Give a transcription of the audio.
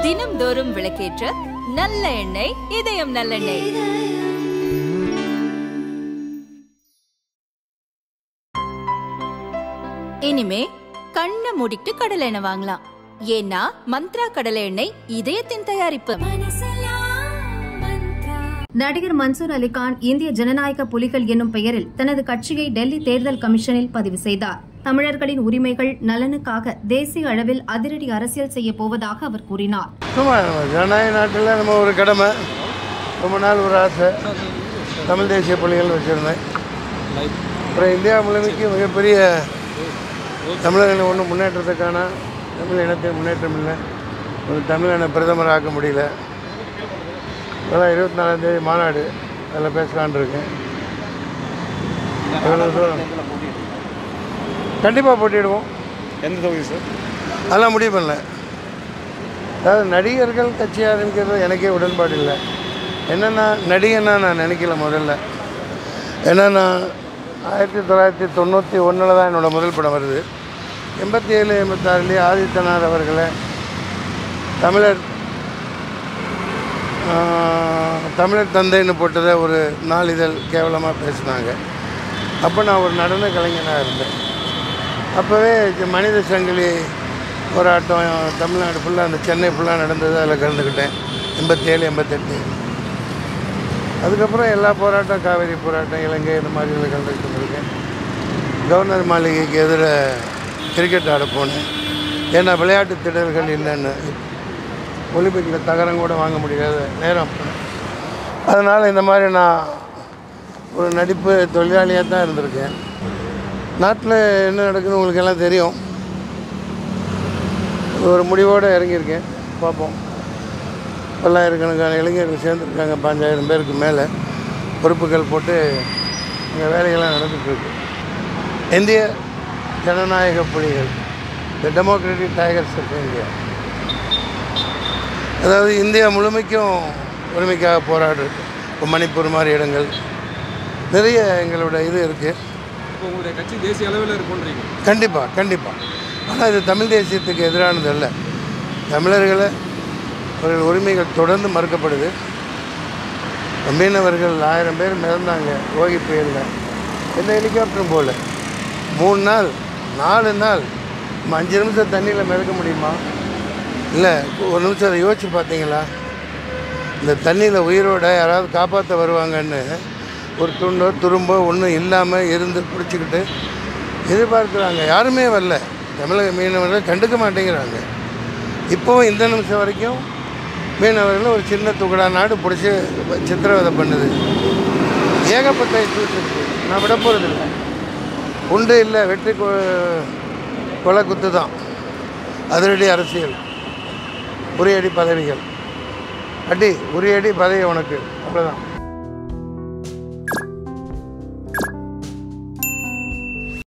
தினம்தோறும் விளக்கேற்ற நல்ல எண்ணெய் இதயம் நல்லெண்ணெய் இனிமே கண்ணை மூடிட்டு கடலை எண்ணெய் வாங்கலாம் ஏன்னா மந்த்ரா கடலை எண்ணெய் இதயத்தின் தயாரிப்பு நடிகர் மன்சூர் அலிகான் இந்திய ஜனநாயக புலிகள் என்னும் பெயரில் தனது கட்சியை டெல்லி தேர்தல் கமிஷனில் பதிவு செய்தார் தமிழர்களின் உரிமைகள் நலனுக்காக தேசிய அளவில் அதிரடி அரசியல் செய்ய போவதாக அவர் கூறினார் சும்மா நம்ம ஜனநாயக நாட்டில் நம்ம ஒரு கடமை ரொம்ப நாள் ஒரு ஆசை தமிழ் தேசிய புலிகள் வச்சுருந்தேன் அப்புறம் இந்தியா முழுமைக்கு மிகப்பெரிய தமிழர்களை ஒன்றும் முன்னேற்றத்துக்கான தமிழ் இனத்தின் முன்னேற்றம் இல்லை ஒரு தமிழனை பிரதமர் ஆக்க முடியல இப்போதான் இருபத்தி நாலாந்தேதி மாநாடு அதில் பேசலான் இருக்கேன் கண்டிப்பாக போட்டிடுவோம் எந்த தொகுதி சார் அதெல்லாம் முடிவு பண்ணல அதாவது நடிகர்கள் கட்சி ஆரம்பிக்கிறது எனக்கே உடன்பாடு இல்லை என்னென்னா நடிகன்னா நான் நினைக்கல முதல்ல ஏன்னா நான் ஆயிரத்தி தொள்ளாயிரத்தி தொண்ணூற்றி ஒன்றில் தான் என்னோடய முதல் படம் வருது எண்பத்தி ஏழு எண்பத்தாறுலேயே ஆதித்தனார் அவர்களை தமிழர் ஆஹ், தமிழர் தந்தைன்னு போட்டதை ஒரு நாளிதழ் கேவலமாக பேசினாங்க அப்போ நான் ஒரு நடன கலைஞனாக இருந்தேன் அப்போவே மனித சங்கிலி போராட்டம் தமிழ்நாடு ஃபுல்லாக அந்த சென்னை ஃபுல்லாக நடந்தது அதில் கலந்துக்கிட்டேன் எண்பத்தேழு எண்பத்தெட்டு அதுக்கப்புறம் எல்லா போராட்டம் காவேரி போராட்டம் இலங்கை இந்த மாதிரி இதில் கலந்துக்கிட்டு இருக்கேன் கவர்னர் மாளிகைக்கு எதிர கிரிக்கெட் ஆட போனேன் ஏன்னா விளையாட்டு திடல்கள் இல்லைன்னு ஒலிம்பிக்கில் தகரம் கூட வாங்க முடியாத நேரம் அதனால் இந்த மாதிரி நான் ஒரு நடிப்பு தொழிலாளியாக தான் இருந்திருக்கேன் நாட்டில் என்ன நடக்குதுன்னு உங்களுக்கு எல்லாம் தெரியும் ஒரு முடிவோடு இறங்கியிருக்கேன் பார்ப்போம் பல்லாயிரக்கணக்கான இளைஞர்கள் சேர்ந்துருக்காங்க பாஞ்சாயிரம் பேருக்கு மேலே பொறுப்புகள் போட்டு இங்கே வேலைகள்லாம் நடந்துகிட்ருக்கு இந்திய ஜனநாயக புலிகள் the democratic tigers of India அதாவது இந்தியா முழுமைக்கும் உரிமைக்காக போராடுறது இப்போ மணிப்பூர் மாதிரி இடங்கள் நிறைய எங்களோட இது இருக்குது இப்போ உங்களுடைய கட்சி தேசிய அளவில் இருக்குன்றீங்க கண்டிப்பாக கண்டிப்பாக ஆனால் இது தமிழ் தேசியத்துக்கு எதிரானது அல்ல தமிழர்களை அவர்கள் உரிமைகள் தொடர்ந்து மறுக்கப்படுது மீனவர்கள் ஆயிரம் பேர் மிதந்தாங்க ஓகி புயலில் எந்த ஹெலிகாப்டரும் போகல மூணு நாள் நாலு நாள் நம்ம அஞ்சு நிமிஷம் தண்ணியில் மிதக்க முடியுமா இல்லை ஒரு நிமிஷம் அதை யோசிச்சு பார்த்தீங்களா இந்த தண்ணியில் உயிரோட யாராவது காப்பாற்ற வருவாங்கன்னு ஒரு துண்டோ துரும்போ ஒன்றும் இல்லாமல் இருந்து பிடிச்சிக்கிட்டு எதிர்பார்க்குறாங்க யாருமே வரல தமிழக மீனவர்கள் கண்டுக்க மாட்டேங்கிறாங்க இப்போவும் இந்த நிமிஷம் வரைக்கும் மீனவர்கள் ஒரு சின்ன துகடா நாடு பிடிச்சி சித்திரவதை பண்ணுது ஏகப்பட்ட இஷ்யூஸ் இருக்குது நான் விட போகிறதில்ல உண்டு இல்லை வெற்றி கொ- கொலை குத்து தான் அதிரடி அரசியல் உரியடி பதவிகள் அடி உரியடி பதவி உனக்கு அவ்வளோதான்